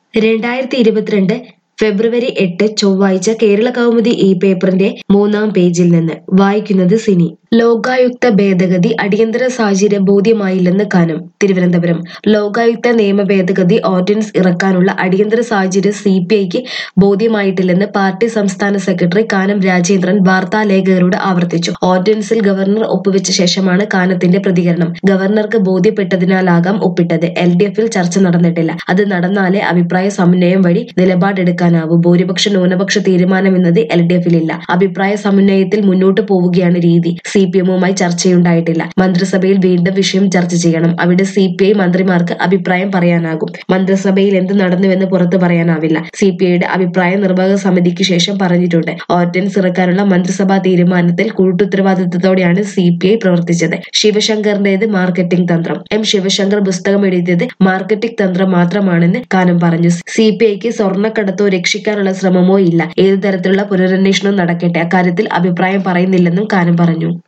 രണ്ടായിരത്തി ഇരുപത്തിരണ്ട് ഫെബ്രുവരി എട്ട് ചൊവ്വാഴ്ച കേരള കൗമുദി ഈ പേപ്പറിന്റെ മൂന്നാം പേജിൽ നിന്ന് വായിക്കുന്നത് സിനി ലോകായുക്ത ഭേദഗതി അടിയന്തര സാഹചര്യം ബോധ്യമായില്ലെന്ന് കാനം തിരുവനന്തപുരം ലോകായുക്ത നിയമ ഭേദഗതി ഓർഡിനൻസ് ഇറക്കാനുള്ള അടിയന്തര സാഹചര്യം സി പി ഐക്ക് ബോധ്യമായിട്ടില്ലെന്ന് പാർട്ടി സംസ്ഥാന സെക്രട്ടറി കാനം രാജേന്ദ്രൻ വാർത്താലേഖകരോട് ആവർത്തിച്ചു ഓർഡിനൻസിൽ ഗവർണർ ഒപ്പുവെച്ച ശേഷമാണ് കാനത്തിന്റെ പ്രതികരണം ഗവർണർക്ക് ബോധ്യപ്പെട്ടതിനാലാകാം ഒപ്പിട്ടത് എൽ ഡി എഫിൽ ചർച്ച നടന്നിട്ടില്ല അത് നടന്നാലേ അഭിപ്രായ സമന്വയം വഴി നിലപാടെടുക്കാനാവൂ ഭൂരിപക്ഷ ന്യൂനപക്ഷ തീരുമാനമെന്നത് എൽ ഡി എഫിലില്ല അഭിപ്രായ സമന്വയത്തിൽ മുന്നോട്ട് പോവുകയാണ് രീതി സി പി എമ്മുമായി ചർച്ചയുണ്ടായിട്ടില്ല മന്ത്രിസഭയിൽ വീണ്ടും വിഷയം ചർച്ച ചെയ്യണം അവിടെ സി പി ഐ മന്ത്രിമാർക്ക് അഭിപ്രായം പറയാനാകും മന്ത്രിസഭയിൽ എന്ത് നടന്നുവെന്ന് പുറത്തു പറയാനാവില്ല സി പി ഐയുടെ അഭിപ്രായം നിർവാഹക സമിതിക്ക് ശേഷം പറഞ്ഞിട്ടുണ്ട് ഓർഡിനൻസ് ഇറക്കാനുള്ള മന്ത്രിസഭാ തീരുമാനത്തിൽ കൂട്ടുത്തരവാദിത്തത്തോടെയാണ് സി പി ഐ പ്രവർത്തിച്ചത് ശിവശങ്കറിന്റേത് മാർക്കറ്റിംഗ് തന്ത്രം എം ശിവശങ്കർ പുസ്തകം എഴുതിയത് മാർക്കറ്റിംഗ് തന്ത്രം മാത്രമാണെന്ന് കാനം പറഞ്ഞു സി പി ഐക്ക് സ്വർണ്ണക്കടത്തോ രക്ഷിക്കാനുള്ള ശ്രമമോ ഇല്ല ഏതു തരത്തിലുള്ള പുനരന്വേഷണവും നടക്കട്ടെ അക്കാര്യത്തിൽ അഭിപ്രായം പറയുന്നില്ലെന്നും കാനം പറഞ്ഞു